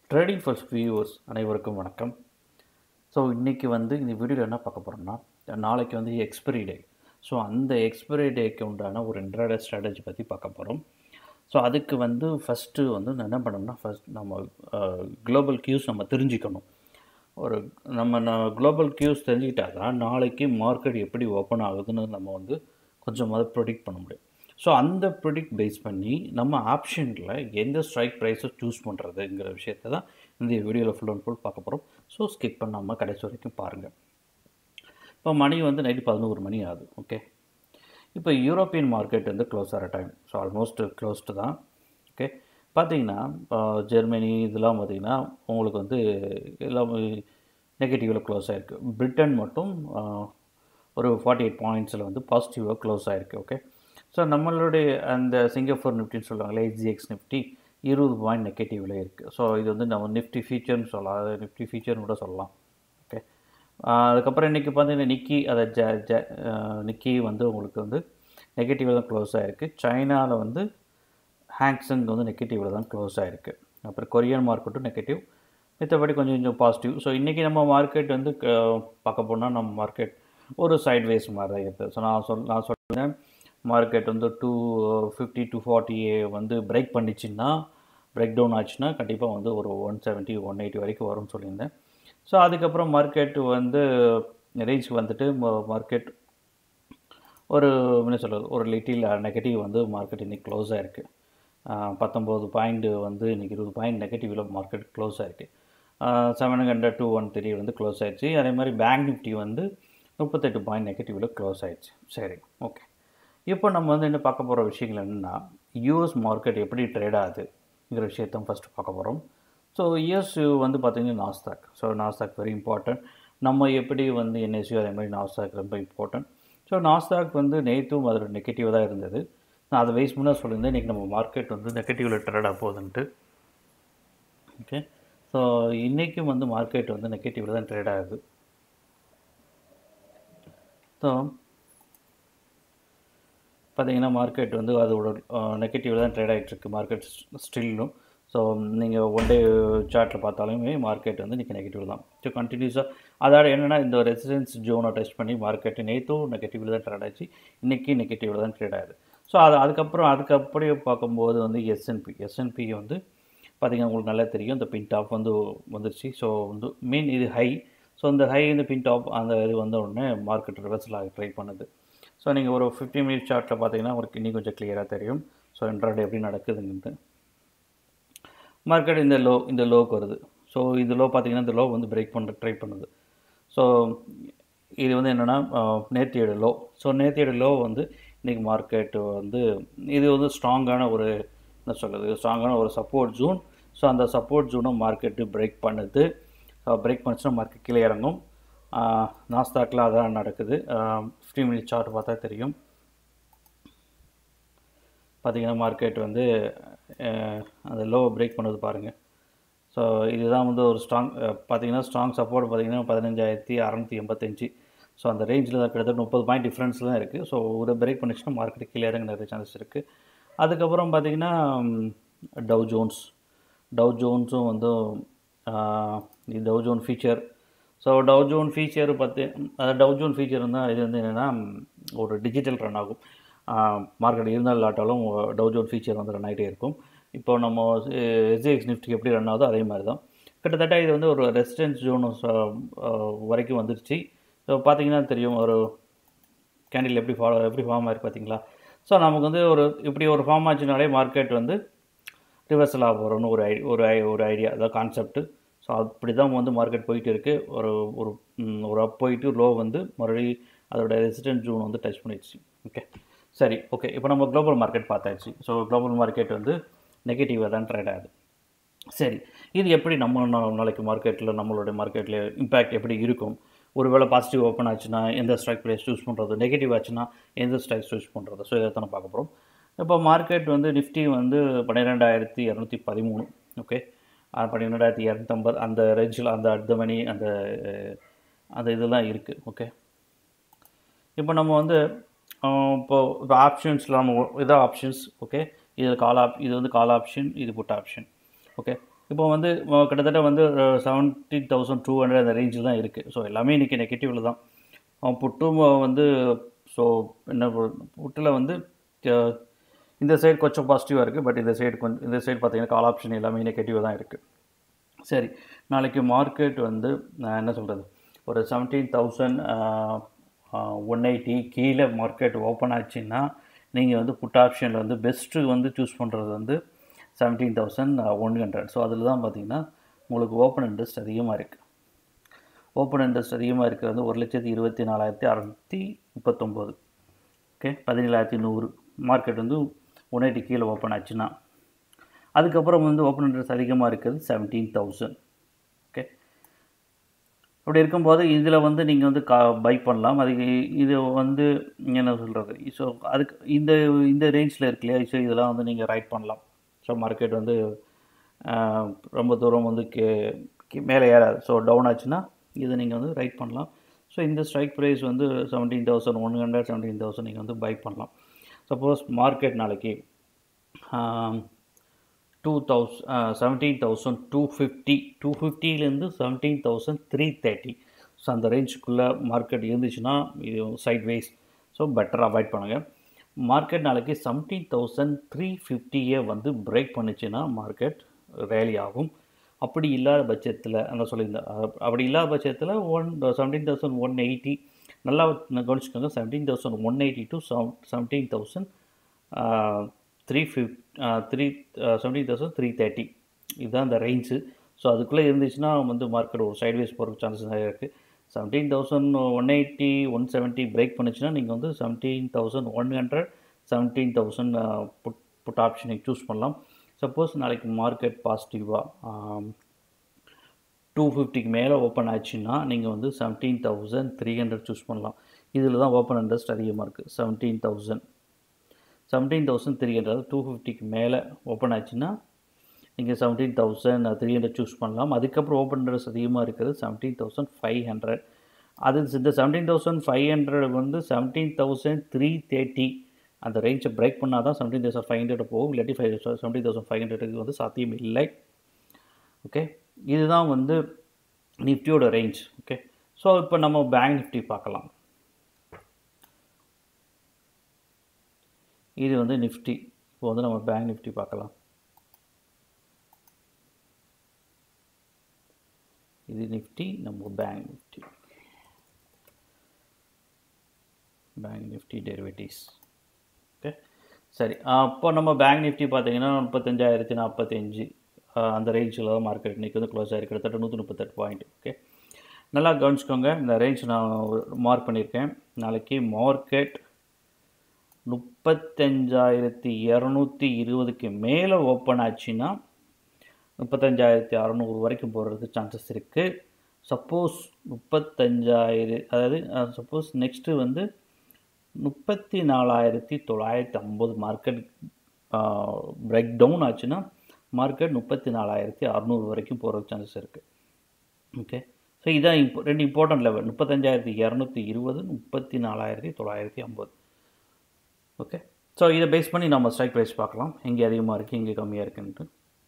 trading ஃபர்ஸ் viewers அனைவருக்கும் வணக்கம் so இன்றைக்கி வந்து இந்த வீடியோவில் என்ன பார்க்க போகிறோம்னா நாளைக்கு வந்து எக்ஸ்பைரி டே ஸோ அந்த எக்ஸ்பைரி டேக்கு உண்டான ஒரு இன்ட்ராடே ஸ்ட்ராட்டஜி பற்றி பார்க்க போகிறோம் ஸோ அதுக்கு வந்து ஃபஸ்ட்டு வந்து நான் என்ன பண்ணோம்னா ஃபஸ்ட் நம்ம குளோபல் கியூஸ் நம்ம தெரிஞ்சுக்கணும் ஒரு நம்ம குளோபல் கியூஸ் தெரிஞ்சுக்கிட்டா தான் நாளைக்கு மார்க்கெட் எப்படி ஓப்பன் ஆகுதுன்னு நம்ம வந்து கொஞ்சமாவது ப்ரொடிக்ட் பண்ண முடியும் ஸோ அந்த ப்ரொடிக்ட் பேஸ் பண்ணி நம்ம ஆப்ஷனில் எந்த ஸ்ட்ரைக் ப்ரைஸை சூஸ் பண்ணுறதுங்கிற விஷயத்தை தான் இந்த வீடியோவில் ஃபுல் அண்ட் ஃபுல் பார்க்க போகிறோம் ஸோ ஸ்கிப் பண்ணாமல் கடைசி வரைக்கும் பாருங்கள் இப்போ மணி வந்து நைட்டு பதினோரு மணி ஆகுது ஓகே இப்போ யூரோப்பியன் மார்க்கெட் வந்து க்ளோஸ் ஆகிற டைம் ஸோ ஆல்மோஸ்ட் க்ளோஸ்டு தான் ஓகே பார்த்தீங்கன்னா ஜெர்மனி இதெல்லாம் பார்த்திங்கன்னா உங்களுக்கு வந்து எல்லாம் நெகட்டிவில் க்ளோஸ் ஆகிருக்கு பிரிட்டன் மட்டும் ஒரு ஃபார்ட்டி எயிட் பாயிண்ட்ஸில் வந்து பாசிட்டிவாக க்ளோஸ் ஆகிருக்கு ஓகே ஸோ நம்மளுடைய அந்த சிங்கப்பூர் நிஃப்டின்னு சொல்லுவாங்களே ஹெச்டிஎக்ஸ் நிஃப்டி இருபது பாயிண்ட் நெகட்டிவில் இருக்குது ஸோ இது வந்து நம்ம நிஃப்டி ஃபீச்சர்னு சொல்லலாம் அது நிஃப்டி ஃபீச்சர்னு கூட சொல்லலாம் ஓகே அதுக்கப்புறம் இன்றைக்கி பார்த்தீங்கன்னா நிக்கி அதை ஜ ஜ நிக்கி வந்து உங்களுக்கு வந்து நெகட்டிவில் தான் க்ளோஸ் ஆகிருக்கு சைனாவில் வந்து ஹேங்ஸங் வந்து நெகட்டிவில் தான் க்ளோஸ் ஆகிருக்கு அப்புறம் கொரியன் மார்க்கெட்டும் நெகட்டிவ் மித்தபடி கொஞ்சம் கொஞ்சம் பாசிட்டிவ் ஸோ இன்றைக்கி நம்ம மார்க்கெட் வந்து பார்க்க போனால் நம்ம மார்க்கெட் ஒரு சைட்வேஸ் மாதிரி தான் இருக்குது ஸோ நான் சொல் நான் சொல்கிறேன் மார்க்கெட் வந்து டூ ஃபிஃப்டி டூ ஃபார்ட்டி வந்து பிரேக் பண்ணிச்சுன்னா பிரேக் டவுன் ஆச்சுன்னா கண்டிப்பாக வந்து ஒரு ஒன் செவன்ட்டி ஒன் எயிட்டி வரைக்கும் வரும்னு சொல்லியிருந்தேன் ஸோ அதுக்கப்புறம் மார்க்கெட் வந்து ரேஞ்ச் வந்துட்டு மார்க்கெட் ஒரு என்ன சொல்கிறது ஒரு லிட்டில் நெகட்டிவ் வந்து மார்க்கெட் இன்றைக்கி க்ளோஸ் ஆகிருக்கு பத்தொம்போது பாயிண்ட் வந்து இன்றைக்கி இருபது பாயிண்ட் நெகட்டிவில் மார்க்கெட் க்ளோஸ் ஆகிருக்கு seven hundred two one three வந்து க்ளோஸ் ஆகிடுச்சு அதே மாதிரி பேங்க் நிஃப்டி வந்து முப்பத்தெட்டு பாயிண்ட் நெகட்டிவில் க்ளோஸ் ஆகிடுச்சு சரி ஓகே இப்போ நம்ம வந்து என்ன பார்க்க போகிற விஷயங்கள் என்னென்னா யூஎஸ் மார்க்கெட் எப்படி ட்ரேட் ஆகுதுங்கிற விஷயத்த ஃபஸ்ட்டு பார்க்க போகிறோம் ஸோ யூஎஸ் வந்து பார்த்திங்கன்னா Nasdaq so Nasdaq very important நம்ம எப்படி வந்து என்எஸ்யூ அதே மாதிரி நாஸ்தாக் ரொம்ப இம்பார்ட்டன்ட் ஸோ நாஸ்தாக் வந்து நேற்றும் அதோட நெகட்டிவ் தான் இருந்தது நான் அதை வைஸ் முன்னாடி சொல்லியிருந்தேன் இன்றைக்கி நம்ம மார்க்கெட் வந்து நெகட்டிவில் ட்ரேட் ஆக போகுதுன்ட்டு ஓகே ஸோ இன்றைக்கும் வந்து மார்க்கெட் வந்து நெகட்டிவில் தான் ட்ரேட் ஆகுது ஸோ பார்த்தீங்கன்னா மார்க்கெட் வந்து அதோட நெகட்டிவ் தான் ட்ரேட் ஆகிட்டுருக்கு மார்க்கெட் ஸ்டில்லும் ஸோ நீங்கள் ஒன் டே சார்ட்டில் பார்த்தாலுமே மார்க்கெட் வந்து இன்றைக்கி நெகட்டிவ் தான் ஸோ கண்டினியூஸாக அதோட என்னென்னா இந்த ரெசிடென்ஸ் ஜோனை டச் பண்ணி மார்க்கெட்டு நேற்றும் நெகட்டிவில் தான் ட்ரேட் ஆச்சு இன்றைக்கி நெகட்டிவில் தான் ட்ரேட் ஆகுது ஸோ அது அதுக்கப்புறம் அதுக்கு அப்படியே பார்க்கும்போது வந்து எஸ்என்பி எஸ்என்பி வந்து பார்த்திங்கன்னா உங்களுக்கு நல்லா தெரியும் இந்த பின் டாப் வந்து வந்துருச்சு ஸோ வந்து மீன் இது ஹை ஸோ இந்த ஹை இந்த பின் டாப் அந்த இது வந்த உடனே மார்க்கெட் ரிவர்சல் ஆக ட்ரை பண்ணுது ஸோ நீங்கள் ஒரு ஃபிஃப்டி மினிட் சார்ட்டில் பார்த்தீங்கன்னா உங்களுக்கு இன்னும் கொஞ்சம் கிளியராக தெரியும் ஸோ இன்ட்ராடே எப்படி நடக்குதுங்கிறது மார்க்கெட் இந்த லோ இந்த லோக்கு வருது ஸோ இந்த லோ பார்த்தீங்கன்னா இந்த லோ வந்து பிரேக் பண்ண ட்ரை பண்ணுது ஸோ இது வந்து என்னென்னா நேத்தியோட லோ ஸோ நேத்தியோட லோ வந்து இன்றைக்கி மார்க்கெட்டு வந்து இது வந்து ஸ்ட்ராங்கான ஒரு என்ன சொல்கிறது ஸ்ட்ராங்கான ஒரு சப்போர்ட் ஜோன் ஸோ அந்த சப்போர்ட் ஜோனை மார்க்கெட்டு பிரேக் பண்ணுது பிரேக் பண்ணிச்சுன்னா மார்க்கெட் கீழே இறங்கும் நாஸ்தாக்கில் அதான் நடக்குது ஃபிஃப்டி மினிட் சார்ட் பார்த்தா தெரியும் பார்த்திங்கன்னா மார்க்கெட் வந்து அந்த லோ பிரேக் பண்ணது பாருங்கள் ஸோ இதுதான் வந்து ஒரு ஸ்ட்ராங் பார்த்திங்கன்னா ஸ்ட்ராங் சப்போர்ட் பார்த்திங்கன்னா பதினஞ்சாயிரத்தி அறநூற்றி எண்பத்தஞ்சு ஸோ அந்த ரேஞ்சில் தான் கிட்டத்தட்ட முப்பது பாயிண்ட் டிஃப்ரென்ஸில் தான் இருக்குது ஸோ ஒரு பிரேக் பண்ணிச்சுன்னா மார்க்கெட் கீழே இறங்க நிறைய சான்சஸ் இருக்குது அதுக்கப்புறம் பார்த்திங்கன்னா டவ் ஜோன்ஸ் டவ் ஜோன்ஸும் வந்து இது Dow Jones future so Dow Jones future பார்த்து அந்த டவ் ஜோன் ஃபீச்சர் இருந்தால் இது வந்து என்னென்னா ஒரு டிஜிட்டல் ரன் ஆகும் மார்க்கெட் இருந்தால் இல்லாட்டாலும் டவ் ஜோன் ஃபீச்சர் வந்து ரன் ஆகிட்டே இருக்கும் இப்போ நம்ம எஸ்ஜிஎக்ஸ் நிஃப்டி எப்படி ரன் ஆகுதோ அதே மாதிரி தான் கிட்டத்தட்ட இது வந்து ஒரு ரெசிடென்ஸ் ஜோன் வரைக்கும் வந்துருச்சு ஸோ பார்த்தீங்கன்னா தெரியும் ஒரு கேண்டில் எப்படி ஃபாலோ எப்படி ஃபார்ம் ஆயிருக்கு பார்த்தீங்களா ஸோ நமக்கு வந்து ஒரு இப்படி ஒரு ஃபார்ம் ஆச்சுனாலே மார்க்கெட் வந்து ரிவர்சல் ஆக போகிறோன்னு ஒரு ஐ ஒரு ஐ ஒரு ஐடியா அதான் கான்செப்ட்டு ஸோ அப்படி தான் வந்து மார்க்கெட் போயிட்டு இருக்குது ஒரு ஒரு ஒரு அப் போயிட்டு லோ வந்து மறுபடியும் அதோட ரெசிடென்ட் ஜோன் வந்து டச் பண்ணிடுச்சு ஓகே சரி ஓகே இப்போ நம்ம குளோபல் மார்க்கெட் பார்த்தாச்சு ஸோ குளோபல் மார்க்கெட் வந்து நெகட்டிவாக தான் ட்ரேட் ஆகுது சரி இது எப்படி நம்ம நாளைக்கு மார்க்கெட்டில் நம்மளுடைய மார்க்கெட்டில் இம்பேக்ட் எப்படி இருக்கும் ஒருவேளை பாசிட்டிவ் ஓப்பன் ஆச்சுன்னா எந்த ஸ்ட்ரைக் ப்ரைஸ் சூஸ் பண்ணுறது நெகட்டிவ் ஆச்சுன்னா எந்த ஸ்ட்ரைக் சூஸ் பண்ணுறது ஸோ இதை தான் பார்க்க போகிறோம் இப்போ மார்க்கெட் வந்து நிஃப்டி வந்து பன்னிரெண்டாயிரத்தி இரநூத்தி பதிமூணு ஓகே பன்னிரெண்டாயிரத்தி இரநூத்தம்பது அந்த ரேஞ்சில் அந்த அடுத்த மணி அந்த அந்த இதெல்லாம் இருக்குது ஓகே இப்போ நம்ம வந்து இப்போ இப்போ ஆப்ஷன்ஸில் நம்ம இதான் ஆப்ஷன்ஸ் ஓகே இது கால் ஆப் இது வந்து கால் ஆப்ஷன் இது புட் ஆப்ஷன் ஓகே இப்போ வந்து அஹ், கிட்டத்தட்ட வந்து செவன்டீன் தௌசண்ட் டூ ஹண்ட்ரட் அந்த ரேஞ்சில் தான் இருக்குது ஸோ எல்லாமே இன்றைக்கி நெகட்டிவில் தான் அவன் புட்டும் வந்து ஸோ என்ன புட்டில் வந்து அஹ், இந்த சைடு கொஞ்சம் பாசிட்டிவாக இருக்குது பட் இந்த சைடு கொஞ்சம் இந்த சைடு பார்த்தீங்கன்னா கால் ஆப்ஷன் எல்லாமே நெகட்டிவாக தான் இருக்குது சரி நாளைக்கு மார்க்கெட் வந்து நான் என்ன சொல்கிறது ஒரு செவன்டீன் தௌசண்ட் ஒன் எயிட்டி கீழே மார்க்கெட் ஓப்பன் ஆச்சுன்னா நீங்கள் வந்து புட் ஆப்ஷனில் வந்து பெஸ்ட்டு வந்து சூஸ் பண்ணுறது வந்து seventeen thousand one hundred so அதில் தான் பார்த்தீங்கன்னா உங்களுக்கு ஓப்பன் இன்ட்ரெஸ்ட் அதிகமாக இருக்குது ஓப்பன் இன்ட்ரெஸ்ட் அதிகமாக இருக்கிறது வந்து ஒரு லட்சத்தி இருபத்தி நாலாயிரத்தி அறநூற்றி முப்பத்தொம்போது ஓகே பதினேழாயிரத்தி நூறு மார்க்கெட் வந்து ஒன் எயிட்டி கீழே ஓப்பன் ஆச்சுன்னா அதுக்கப்புறம் வந்து ஓப்பன் இன்ட்ரெஸ்ட் அதிகமாக இருக்கிறது செவன்டீன் தௌசண்ட் ஓகே அப்படி இருக்கும்போது இதில் வந்து நீங்கள் வந்து கா பை பண்ணலாம் அதுக்கு இது வந்து என்ன சொல்கிறது ஸோ அதுக்கு இந்த இந்த ரேஞ்சில் இருக்கு இல்லையா ஸோ இதெல்லாம் வந்து நீங்கள் ரைட் பண்ணலாம் ஸோ மார்க்கெட் வந்து ஆஹ், ரொம்ப தூரம் வந்து கே கீ- மேலே ஏறாது ஸோ டவுன் ஆச்சுன்னா இதை நீங்கள் வந்து ரைட் பண்ணலாம் ஸோ இந்த ஸ்ட்ரைக் ப்ரைஸ் வந்து seventeen thousand one hundred seventeen thousand நீங்கள் வந்து பை பண்ணலாம் சப்போஸ் மார்க்கெட் நாளைக்கு two thousand seventeen thousand two fifty two ஃபிஃப்டிலேருந்து seventeen thousand three thirty so அந்த ரேஞ்சுக்குள்ளே மார்க்கெட் இருந்துச்சுன்னா இது side wise so better avoid பண்ணுங்கள் மார்க்கெட் நாளைக்கு செவன்டீன் தௌசண்ட் த்ரீ ஃபிஃப்டியை வந்து பிரேக் பண்ணுச்சுன்னா மார்க்கெட் ரேலி ஆகும் அப்படி இல்லாத பட்சத்தில் நான் சொல்லியிருந்தேன் அஹ் அப்படி இல்லாத பட்சத்தில் one seventeen thousand one eighty நல்லா கவனிச்சுக்கோங்க seventeen thousand one eighty to seven seventeen thousand three ஃபிஃப் three seventeen thousand three thirty இதுதான் இந்த ரேஞ்சு ஸோ அதுக்குள்ளே இருந்துச்சுன்னா வந்து மார்க்கெட் ஒரு சைட்வேஸ் போகிறதுக்கு சான்சஸ் நிறைய இருக்குது seventeen thousand one eighty one seventy break பண்ணுச்சுன்னா நீங்கள் வந்து seventeen thousand one hundred seventeen thousand put put ஆப்ஷனை சூஸ் பண்ணலாம் சப்போஸ் நாளைக்கு மார்க்கெட் பாசிட்டிவாக டூ ஃபிஃப்டிக்கு மேலே ஓப்பன் ஆச்சுன்னா நீங்கள் வந்து seventeen thousand three hundred choose பண்ணலாம் இதில் தான் ஓப்பன் இன்ட்ரெஸ்ட் அதிகமாக இருக்குது seventeen thousand seventeen thousand three hundred two ஃபிஃப்டிக்கு மேலே ஓப்பன் ஆச்சுன்னா நீங்கள் seventeen thousand three hundred choose பண்ணலாம் அதுக்கப்புறம் ஓப்பன் இன்ட்ரெஸ்ட் அதிகமாக இருக்கிறது செவன்டீன் தௌசண்ட் ஃபைவ் ஹண்ட்ரட் அது இந்த செவன்டீன் தௌசண்ட் ஃபைவ் ஹண்ட்ரட் வந்து செவன்டீன் தௌசண்ட் த்ரீ தேர்ட்டி அந்த ரேஞ்சை பிரேக் பண்ணால் தான் செவன்டீன் தௌசண்ட் ஃபைவ் ஹண்ட்ரட் போகும் இல்லாட்டி ஃபைவ் செவன்டீன் தௌசண்ட் ஃபைவ் ஹண்ட்ரடுக்கு வந்து சாத்தியம் இல்லை ஓகே இதுதான் வந்து நிஃப்டியோட ரேஞ்ச் ஓகே ஸோ இப்போ நம்ம பேங்க் நிஃப்டி பார்க்கலாம் இது வந்து நிஃப்டி இப்போ வந்து நம்ம பேங்க் நிஃப்டி பார்க்கலாம் இது நிஃப்டி நம்ம bank Nifty bank Nifty derivatives okay சரி அப்போ நம்ம பேங்க் நிஃப்டி பார்த்தீங்கன்னா முப்பத்தஞ்சாயிரத்தி நாற்பத்தஞ்சு அந்த ரேஞ்சில் தான் மார்க்கெட் இன்றைக்கி வந்து க்ளோஸ் ஆகிருக்கு கிட்டத்தட்ட நூற்றி முப்பத்தெட்டு பாயிண்ட் ஓகே நல்லா கவனிச்சுக்கோங்க இந்த ரேஞ்ச் நான் மார்க் பண்ணியிருக்கேன் நாளைக்கு மார்க்கெட் முப்பத்தஞ்சாயிரத்தி இரநூத்தி இருபதுக்கு மேலே ஓப்பன் ஆச்சுன்னா முப்பத்தஞ்சாயிரத்தி அறநூறு வரைக்கும் போகிறதுக்கு சான்சஸ் இருக்குது சப்போஸ் முப்பத்தஞ்சாயிரம் அதாவது சப்போஸ் நெக்ஸ்ட்டு வந்து முப்பத்தி நாலாயிரத்தி தொள்ளாயிரத்தி ஐம்பது மார்க்கெட் பிரேக் டவுன் ஆச்சுன்னா மார்க்கெட் முப்பத்தி நாலாயிரத்தி அறநூறு வரைக்கும் போகிறதுக்கு சான்சஸ் இருக்குது ஓகே ஸோ இதான் இப்போ ரெண்டு இம்பார்ட்டன்ட் லெவல் முப்பத்தஞ்சாயிரத்தி இரநூத்தி இருபது முப்பத்தி நாலாயிரத்தி தொள்ளாயிரத்தி ஐம்பது ஓகே ஸோ இதை பேஸ் பண்ணி நம்ம ஸ்ட்ரைக் ப்ரைஸ் பார்க்கலாம் எங்கே அதிகமாக இருக்குது எங்கே கம்மியாக இருக்குன்ட்டு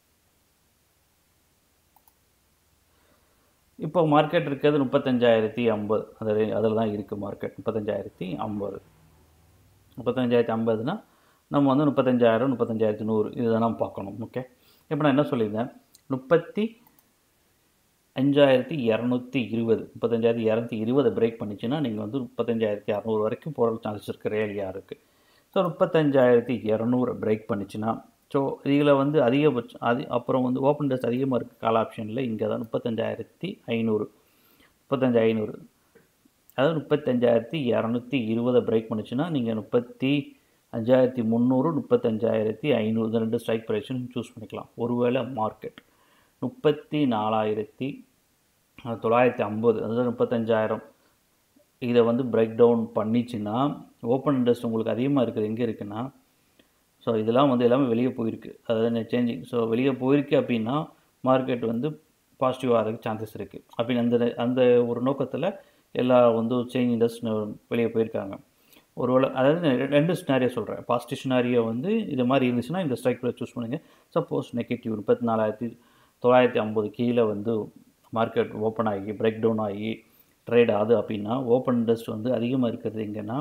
இப்போ மார்க்கெட் இருக்கிறது முப்பத்தஞ்சாயிரத்தி ஐம்பது அதில் அதில் தான் இருக்குது மார்க்கெட் முப்பத்தஞ்சாயிரத்தி ஐம்பது முப்பத்தஞ்சாயிரத்தி ஐம்பதுனா நம்ம வந்து முப்பத்தஞ்சாயிரம் முப்பத்தஞ்சாயிரத்தி நூறு இதுதான் நம்ம பார்க்கணும் ஓகே இப்போ நான் என்ன சொல்லியிருந்தேன் முப்பத்தி அஞ்சாயிரத்தி இரநூத்தி இருபது முப்பத்தஞ்சாயிரத்தி இரநூத்தி இருபதை பிரேக் பண்ணிச்சுன்னா நீங்கள் வந்து முப்பத்தஞ்சாயிரத்தி அறநூறு வரைக்கும் போகிற சான்சஸ் இருக்குது ரேலியாக இருக்குது ஸோ முப்பத்தஞ்சாயிரத்தி இரநூறு பிரேக் பண்ணிச்சுன்னா ஸோ இதில் வந்து அதிகபட்சம் அதி அப்புறம் வந்து ஓப்பன் டெஸ்ட் அதிகமாக இருக்குது கால் ஆப்ஷனில் இங்கே தான் முப்பத்தஞ்சாயிரத்தி ஐநூறு முப்பத்தஞ்சு ஐநூறு அதாவது முப்பத்தஞ்சாயிரத்தி இரநூத்தி இருபதை பிரேக் பண்ணுச்சுன்னா நீங்கள் முப்பத்தி அஞ்சாயிரத்தி முந்நூறு முப்பத்தஞ்சாயிரத்தி ஐநூறு இந்த ரெண்டு ஸ்ட்ரைக் ப்ரைஸும் சூஸ் பண்ணிக்கலாம் ஒருவேளை மார்க்கெட் முப்பத்தி நாலாயிரத்தி தொள்ளாயிரத்தி ஐம்பது அதாவது முப்பத்தஞ்சாயிரம் இதை வந்து பிரேக் டவுன் பண்ணிச்சுன்னா ஓப்பன் இன்ட்ரெஸ்ட் உங்களுக்கு அதிகமாக இருக்குது எங்கே இருக்குன்னா ஸோ இதெல்லாம் வந்து எல்லாமே வெளியே போயிருக்கு அதாவது சேஞ்சிங் ஸோ வெளியே போயிருக்கு அப்படின்னா மார்க்கெட் வந்து பாசிட்டிவ் ஆகிறதுக்கு சான்சஸ் இருக்குது அப்படின்னு அந்த அந்த ஒரு நோக்கத்தில் எல்லா வந்து சேஞ்ச் இண்டஸ்ட் வெளியே போயிருக்காங்க ஒருவேளை அதாவது ரெண்டு ஸ்னாரியோ சொல்கிறேன் பாசிட்டிவ் ஸ்னாரியோ வந்து இது மாதிரி இருந்துச்சுன்னா இந்த ஸ்ட்ரைக் ப்ரைஸ் சூஸ் பண்ணுங்கள் சப்போஸ் நெகட்டிவ் முப்பத்தி நாலாயிரத்தி தொள்ளாயிரத்தி ஐம்பது கீழே வந்து மார்க்கெட் ஓப்பன் ஆகி பிரேக் டவுன் ஆகி ட்ரேட் ஆகுது அப்படின்னா ஓப்பன் இன்ட்ரெஸ்ட் வந்து அதிகமாக இருக்கிறது எங்கன்னா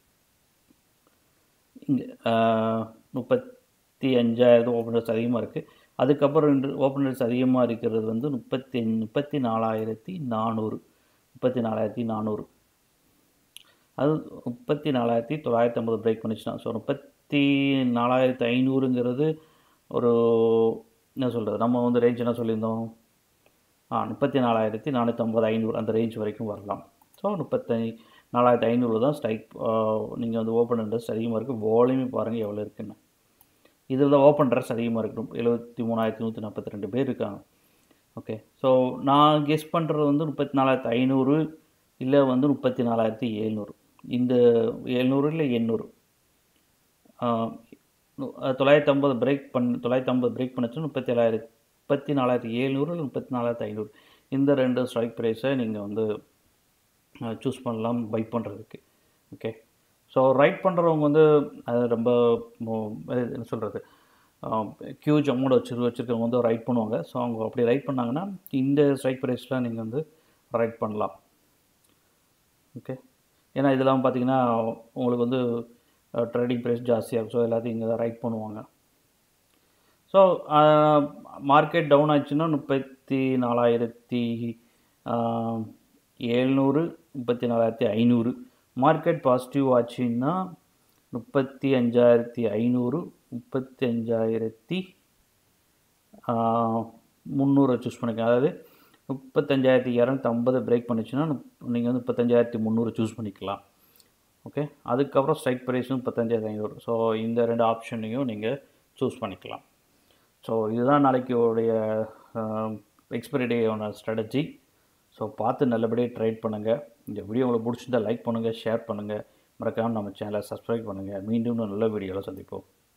இங்கே முப்பத்தி அஞ்சாயிரம் ஓப்பன் இன்ட்ரெஸ்ட் அதிகமாக இருக்குது அதுக்கப்புறம் இன்று ஓப்பன் இன்ட்ரெஸ்ட் அதிகமாக இருக்கிறது வந்து முப்பத்தி முப்பத்தி நாலாயிரத்தி நானூறு முப்பத்தி நாலாயிரத்தி நானூறு அது முப்பத்தி நாலாயிரத்தி தொள்ளாயிரத்தி ஐம்பது பிரேக் பண்ணிச்சுன்னா ஸோ முப்பத்தி நாலாயிரத்தி ஐநூறுங்கிறது ஒரு என்ன சொல்கிறது நம்ம வந்து ரேஞ்ச் என்ன சொல்லியிருந்தோம் ஆ முப்பத்தி நாலாயிரத்தி நானூற்றம்பது ஐநூறு அந்த ரேஞ்ச் வரைக்கும் வரலாம் ஸோ முப்பத்தி நாலாயிரத்தி ஐநூறு தான் ஸ்ட்ரைக் நீங்கள் வந்து ஓப்பன் இன்ட்ரெஸ்ட் அதிகமாக இருக்குது வால்யூம் பாருங்கள் எவ்வளோ இருக்குன்னு இதில் தான் ஓப்பன் இன்ட்ரெஸ்ட் அதிகமாக இருக்கணும் எழுபத்தி மூணாயிரத்தி நூற்றி நாற்பத்தி ரெண்டு பேர் இருக்காங்க ஓகே ஸோ நான் கெஸ் பண்ணுறது வந்து முப்பத்தி நாலாயிரத்தி ஐநூறு இல்லை வந்து முப்பத்தி நாலாயிரத்தி எழுநூறு இந்த எழுநூறு இல்லை எண்ணூறு தொள்ளாயிரத்தி ஐம்பது பிரேக் பண்ண தொள்ளாயிரத்தி ஐம்பது பிரேக் பண்ணிச்சு முப்பத்தி ஏழாயிரத்தி முப்பத்தி நாலாயிரத்தி எழுநூறு இல்லை முப்பத்தி நாலாயிரத்தி ஐநூறு இந்த ரெண்டு ஸ்ட்ரைக் ப்ரைஸை நீங்கள் வந்து சூஸ் பண்ணலாம் பை பண்ணுறதுக்கு ஓகே ஸோ ரைட் பண்ணுறவங்க வந்து அது ரொம்ப என்ன சொல்கிறது ஹியூஜ் அமௌண்ட் வச்சு வச்சுருக்கவங்க வந்து ரைட் பண்ணுவாங்க ஸோ அவங்க அப்படி ரைட் பண்ணாங்கன்னா இந்த ஸ்ட்ரைக் ப்ரைஸில் நீங்கள் வந்து ரைட் பண்ணலாம் ஓகே ஏன்னா இதெல்லாம் பார்த்தீங்கன்னா உங்களுக்கு வந்து ட்ரேடிங் ப்ரைஸ் ஜாஸ்தியாகும் ஸோ எல்லாத்தையும் இங்கே தான் ரைட் பண்ணுவாங்க ஸோ மார்க்கெட் டவுன் ஆச்சுன்னா முப்பத்தி நாலாயிரத்தி ஏழ்நூறு முப்பத்தி நாலாயிரத்தி ஐநூறு மார்க்கெட் பாசிட்டிவ் ஆச்சுன்னா முப்பத்தி அஞ்சாயிரத்தி ஐநூறு முப்பத்தி அஞ்சாயிரத்தி முந்நூறு சூஸ் பண்ணிக்கலாம் அதாவது முப்பத்தஞ்சாயிரத்தி இரநூத்தி ஐம்பது பிரேக் பண்ணிச்சுன்னா நீங்கள் வந்து முப்பத்தஞ்சாயிரத்தி முந்நூறு சூஸ் பண்ணிக்கலாம் ஓகே அதுக்கப்புறம் ஸ்ட்ரைக் ப்ரைஸும் முப்பத்தஞ்சாயிரத்தி ஐநூறு ஸோ இந்த ரெண்டு ஆப்ஷனையும் நீங்கள் சூஸ் பண்ணிக்கலாம் ஸோ இதுதான் நாளைக்கு உடைய எக்ஸ்பைரி டேயோட ஸ்ட்ராட்டஜி ஸோ பார்த்து நல்லபடியாக ட்ரைட் பண்ணுங்கள் இந்த வீடியோ உங்களுக்கு பிடிச்சிருந்தால் லைக் பண்ணுங்கள் ஷேர் பண்ணுங்கள் மறக்காமல் நம்ம சேனலை சப்ஸ்கிரைப் பண்ணுங்கள் மீண்டும் நல்ல வீடியோவில் சந்திப்போம்